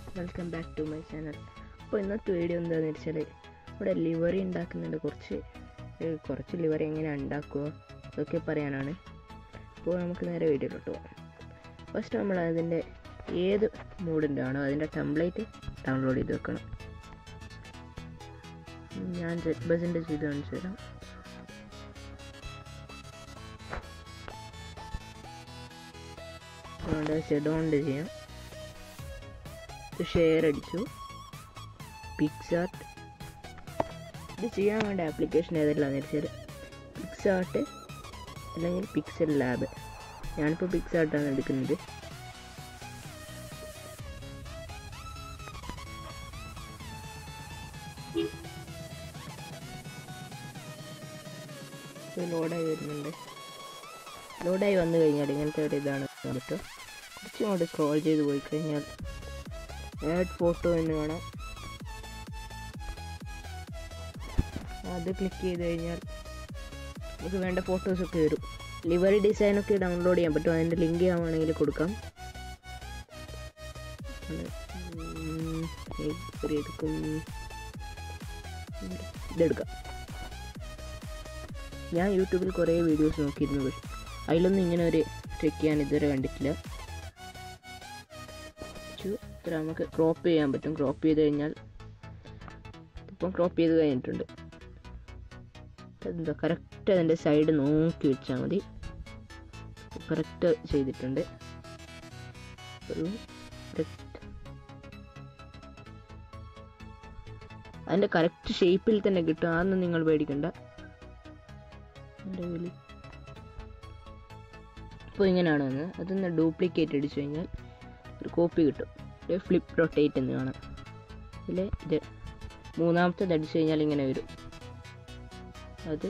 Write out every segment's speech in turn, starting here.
Welcome back to my channel അപ്പോൾ ഇന്നത്തെ video എന്താണെന്ന് വെച്ചാൽ ഇവിടെ ലിവറി ഉണ്ടാക്കുന്നുണ്ട് കുറച്ച് ഏഹ് കുറച്ച് ലിവറി എങ്ങനെ ഉണ്ടാക്കുക അതൊക്കെ പറയാനാണ് അപ്പോൾ നമുക്ക് നേരെ വീഡിയോയിലോട്ട് പോകാം ഫസ്റ്റ് നമ്മൾ അതിൻ്റെ ഏത് മൂഡിൻ്റെ ആണോ അതിൻ്റെ ടെംപ്ലേറ്റ് ഡൗൺലോഡ് ചെയ്ത് വെക്കണം ഞാൻ ജെറ്റ് ബസിൻ്റെ ചെയ്ത് കാണിച്ചു തരാം അതുകൊണ്ട് ഷെഡോണ്ട് ചെയ്യാം ഷെയർ അടിച്ചു പിക്സാർട്ട് ഇത് ചെയ്യാൻ വേണ്ട ആപ്ലിക്കേഷൻ ഏതെല്ലാന്ന് വെച്ചാൽ പിക്സാർട്ട് അല്ലെങ്കിൽ പിക്സൽ ലാബ് ഞാനിപ്പോൾ പിക്സാർട്ടാണ് എടുക്കുന്നത് ഇത് ലോഡായി വരുന്നുണ്ട് ലോഡായി വന്നു കഴിഞ്ഞാൽ ഇങ്ങനത്തെ ഒരു ഇതാണ് കിട്ടുക കുറച്ചും കൂടി സ്ക്രോൾ ചെയ്ത് പോയി കഴിഞ്ഞാൽ ആഡ് ഫോട്ടോ എന്ന് കാണാം അത് ക്ലിക്ക് ചെയ്ത് കഴിഞ്ഞാൽ നമുക്ക് വേണ്ട ഫോട്ടോസൊക്കെ വരും ലിവറി ഡിസൈനൊക്കെ ഡൗൺലോഡ് ചെയ്യാൻ പറ്റും അതിൻ്റെ ലിങ്ക് ഞാൻ വേണമെങ്കിൽ കൊടുക്കാം അത് ഉം, library എടുക്കും ഇതെടുക്കാം ഞാൻ യൂട്യൂബിൽ കുറേ വീഡിയോസ് നോക്കിയിരുന്നു പക്ഷെ അതിലൊന്നും ഇങ്ങനെ ഒരു ട്രിക്ക് ഞാൻ ഇതുവരെ കണ്ടിട്ടില്ല ചു, ഇത്ര നമുക്ക് ക്രോപ്പ് ചെയ്യാൻ പറ്റും ക്രോപ്പ് ചെയ്ത് കഴിഞ്ഞാൽ ഇപ്പം ക്രോപ്പ് ചെയ്ത് കഴിഞ്ഞിട്ടുണ്ട് എന്താ കറക്റ്റ് അതിൻ്റെ സൈഡ് നോക്കി വെച്ചാൽ മതി കറക്റ്റ് ചെയ്തിട്ടുണ്ട് ഒരു correct- അതിൻ്റെ കറക്റ്റ് ഷേപ്പിൽ തന്നെ കിട്ടും അതൊന്നും നിങ്ങൾ പേടിക്കണ്ട നിലവില് ഇപ്പോൾ ഇങ്ങനെയാണ് വന്നത് അതൊന്ന് ഡ്യൂപ്ലിക്കേറ്റ് അടിച്ചു കഴിഞ്ഞാൽ ഒരു കോപ്പി കിട്ടും ഒരു ഫ്ലിപ്പ് റൊട്ടേറ്റ് എന്ന് കാണാം ഇതിൽ ഇത് മൂന്നാമത്തേത് അടിച്ചു കഴിഞ്ഞാൽ ഇങ്ങനെ വരും അത്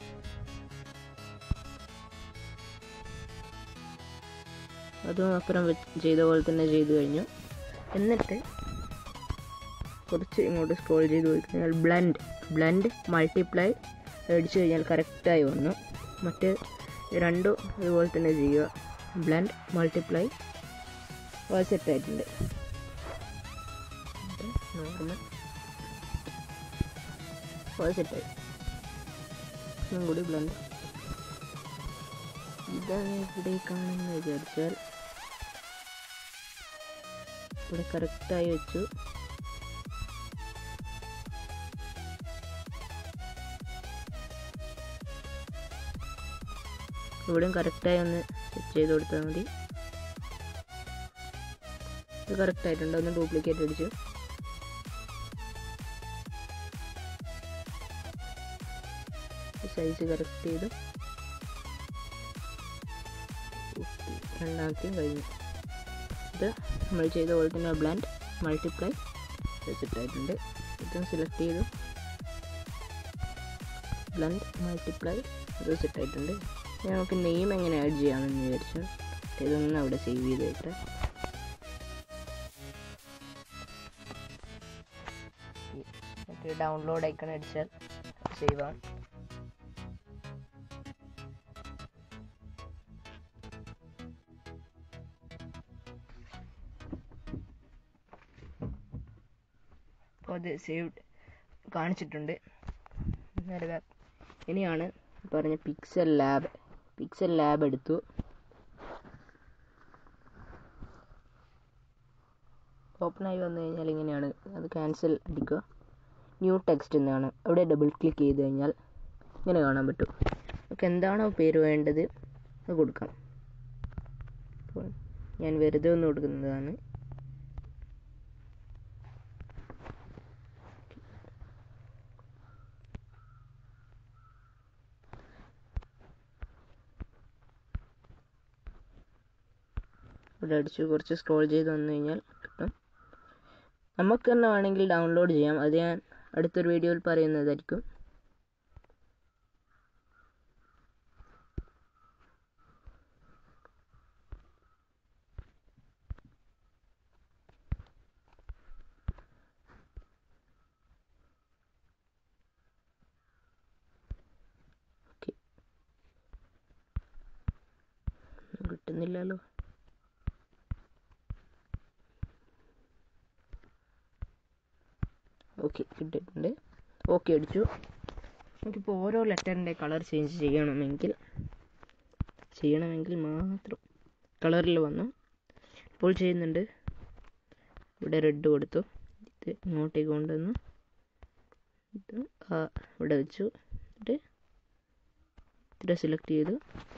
അതും അപ്പുറം വെ- ചെയ്ത പോലെ തന്നെ ചെയ്തു കഴിഞ്ഞു എന്നിട്ട് കുറച്ച് ഇങ്ങോട്ട് സ്ക്രോൾ ചെയ്ത് പോയി കഴിഞ്ഞാൽ ബ്ലൻഡ് ബ്ലൻഡ് മൾട്ടിപ്ലൈ അടിച്ചു കഴിഞ്ഞാൽ കറക്റ്റായി വന്നു മറ്റ് രണ്ടും അതുപോലെ തന്നെ ചെയ്യുക ബ്ലൻഡ് മൾട്ടിപ്ലൈ സെറ്റ് ആയിട്ടുണ്ട് നോർമൽ സെറ്റായി ഒന്നും കൂടി ബ്ലൻഡ് ഇതാണ് ഇവിടേക്കാണെന്ന് വിചാരിച്ചാൽ ഇവിടെ കറക്റ്റായി വെച്ചു ഇവിടെയും കറക്റ്റായി ഒന്ന് സെറ്റ് ചെയ്ത് കൊടുത്താൽ മതി ഇത് കറക്റ്റ് ആയിട്ടുണ്ട് ഒന്ന് ഡ്യൂപ്ലിക്കേറ്റ് അടിച്ചു സൈസ് കറക്റ്റ് ചെയ്തു Okay, രണ്ടാമത്തെയും കഴിഞ്ഞു ഇത് നമ്മൾ ചെയ്ത പോലെ തന്നെ ബ്ലാൻഡ് മൾട്ടിപ്ലൈ സെറ്റ് ആയിട്ടുണ്ട് ഇതും സെലക്ട് ചെയ്തു ബ്ലൻഡ് മൾട്ടിപ്ലൈ ഇത് സെറ്റ് ആയിട്ടുണ്ട് ഇനി നമുക്ക് നെയിം എങ്ങനെ ആഡ് ചെയ്യാമെന്ന് വിചാരിച്ചു ഇതൊന്നും അവിടെ സേവ് ചെയ്ത് വെക്കാം മറ്റേ ഡൗൺലോഡ് ഐക്കൺ അടിച്ചാൽ സേവ് ആവും അപ്പോൾ അത് സേവ്ഡ് കാണിച്ചിട്ടുണ്ട് നേരെ back. ഇനിയാണ് പറഞ്ഞ പിക്സൽ ലാബ് പിക്സൽ ലാബ് എടുത്തു ഓപ്പൺ ആയി വന്നു കഴിഞ്ഞാൽ ഇങ്ങനെയാണ് അത് ക്യാൻസൽ അടിക്കുക ന്യൂ ടെക്സ്റ്റ് എന്നാണ് അവിടെ ഡബിൾ ക്ലിക്ക് ചെയ്ത് കഴിഞ്ഞാൽ ഇങ്ങനെ കാണാൻ പറ്റും നമുക്ക് എന്താണോ പേര് വേണ്ടത് അത് കൊടുക്കാം അപ്പോൾ ഞാൻ വെറുതെ ഒന്ന് കൊടുക്കുന്നതാണ് ഇവിടെ അടിച്ച് കുറച്ച് സ്ക്രോൾ ചെയ്ത് വന്നു കഴിഞ്ഞാൽ കിട്ടും നമുക്ക് തന്നെ വേണമെങ്കിൽ ഡൗൺലോഡ് ചെയ്യാം അത് ഞാൻ അടുത്തൊരു വീഡിയോയിൽ പറയുന്നതായിരിക്കും ഓക്കെ കിട്ടുന്നില്ലല്ലോ ഓക്കെ കിട്ടിയിട്ടുണ്ട് ഓക്കെ അടിച്ചു നമുക്കിപ്പോൾ ഓരോ ലെറ്ററിൻ്റെ കളർ ചേഞ്ച് ചെയ്യണമെങ്കിൽ ചെയ്യണമെങ്കിൽ മാത്രം കളറിൽ വന്നു ഇപ്പോൾ ചെയ്യുന്നുണ്ട് ഇവിടെ റെഡ് കൊടുത്തു ഇത് ഇങ്ങോട്ടേക്ക് കൊണ്ടുവന്നു ഇത് ആ ഇവിടെ വെച്ചു എന്നിട്ട് ഇത്ര സെലക്ട് ചെയ്തു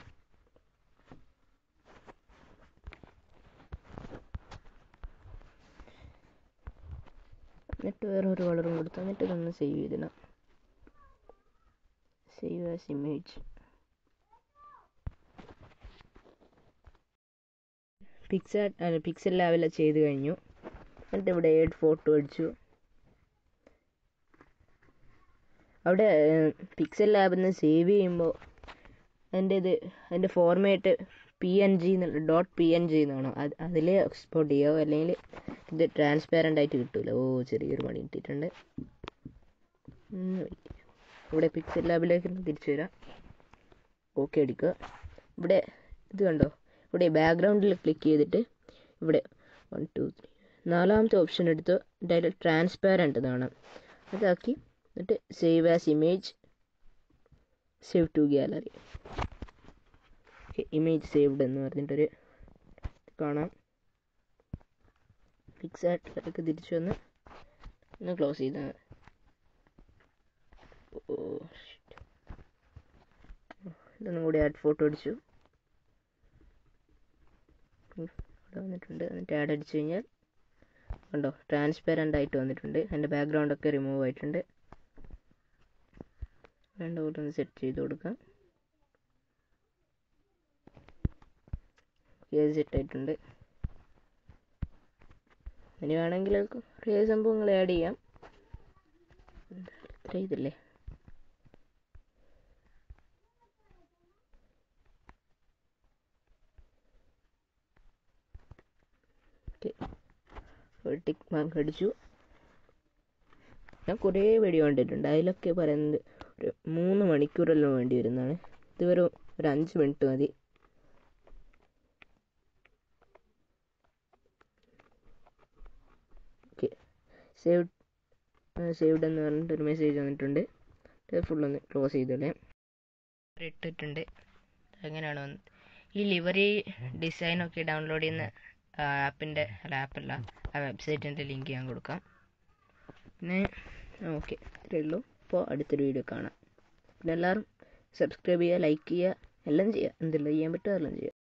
എന്നിട്ട് വേറെ ഒരു കളറും കൊടുത്തു എന്നിട്ട് ഇതൊന്ന് സേവ് ചെയ്തിടാം സേവ് ആസ് ഇമേജ് പിക്സൽ അല്ല പിക്സൽ ലാബിൽ ചെയ്ത് കഴിഞ്ഞു എന്നിട്ട് ഇവിടെ ഏഡ് ഫോട്ടോ അടിച്ചു അവിടെ പിക്സൽ ലാബിൽ നിന്ന് സേവ് ചെയ്യുമ്പോൾ അതിൻ്റെ ഇത് അതിൻ്റെ format P N G dot P N G എന്നാണോ അത് അതിൽ എക്സ്പോർട്ട് ചെയ്യുമോ അല്ലെങ്കിൽ ഇത് ട്രാൻസ്പാരൻ്റ് ആയിട്ട് കിട്ടില്ല ഓ ചെറിയൊരു പണി കിട്ടിയിട്ടുണ്ട് ഉം, wait. ഇവിടെ പിക്സൽ ലാബിലേക്ക് തിരിച്ചു വരാം ഓക്കെ അടിക്കുക ഇവിടെ ഇത് കണ്ടോ ഇവിടെ ബാക്ക്ഗ്രൗണ്ടിൽ ക്ലിക്ക് ചെയ്തിട്ട് ഇവിടെ വൺ ടു ത്രീ നാലാമത്തെ ഓപ്ഷൻ എടുത്ത് അതിൽ ട്രാൻസ്പാരൻ്റ് എന്നാണ് അതാക്കി എന്നിട്ട് save as image save to gallery image saved എന്ന് പറഞ്ഞിട്ടൊരു ഇത് കാണാം ഫിക്സ് ആയിട്ടിലേക്ക് തിരിച്ചു വന്ന് ഒന്ന് ക്ലോസ് ചെയ്താൽ ഓ shit. ഇതൊന്നും കൂടി ആഡ് ഫോട്ടോ അടിച്ചു ഉം, ഇവിടെ വന്നിട്ടുണ്ട് എന്നിട്ട് ആഡ് അടിച്ചു കഴിഞ്ഞാൽ കണ്ടോ ട്രാൻസ്പെറൻ്റ് ആയിട്ട് വന്നിട്ടുണ്ട് എൻ്റെ ബാക്ക്ഗ്രൗണ്ട് ഒക്കെ റിമൂവ് ആയിട്ടുണ്ട് വേണ്ട പോലെ ഒന്ന് സെറ്റ് ചെയ്ത് കൊടുക്കാം ഏത് സെറ്റ് ആയിട്ടുണ്ട് ഇനി വേണമെങ്കിൽ കുറേ സംഭവങ്ങൾ ആഡ് ചെയ്യാം ഇത്ര ഇതില്ലേ ടിക്ക് മാർക്ക് അടിച്ചു ഞാൻ കുറേ വീഡിയോ കണ്ടിട്ടുണ്ട് അതിലൊക്കെ പറയുന്നത് ഒരു മൂന്ന് മണിക്കൂറെല്ലാം വേണ്ടി വരുന്നതാണ് ഇത് വെറും ഒരു അഞ്ച് മിനിറ്റ് മതി ഓക്കെ സേവ് സേവ്ഡ് എന്ന് പറഞ്ഞിട്ട് ഒരു മെസ്സേജ് വന്നിട്ടുണ്ട് ഫുൾ ഒന്ന് ക്ലോസ് ചെയ്തോളെ ഇട്ടിട്ടുണ്ട് എങ്ങനെയാണ് വന്നത് ഈ ലിവറി ഡിസൈനൊക്കെ ഡൗൺലോഡ് ചെയ്യുന്ന ആപ്പിൻ്റെ അല്ല ആപ്പല്ല ആ വെബ്സൈറ്റിൻ്റെ ലിങ്ക് ഞാൻ കൊടുക്കാം പിന്നെ ഓക്കെ ഇത്രയേ ഉള്ളൂ അപ്പോൾ അടുത്തൊരു വീഡിയോ കാണാം പിന്നെ എല്ലാവരും സബ്സ്ക്രൈബ് ചെയ്യുക ലൈക്ക് ചെയ്യുക എല്ലാം ചെയ്യുക എന്തെല്ലാം ചെയ്യാൻ പറ്റുമോ അതെല്ലാം ചെയ്യുക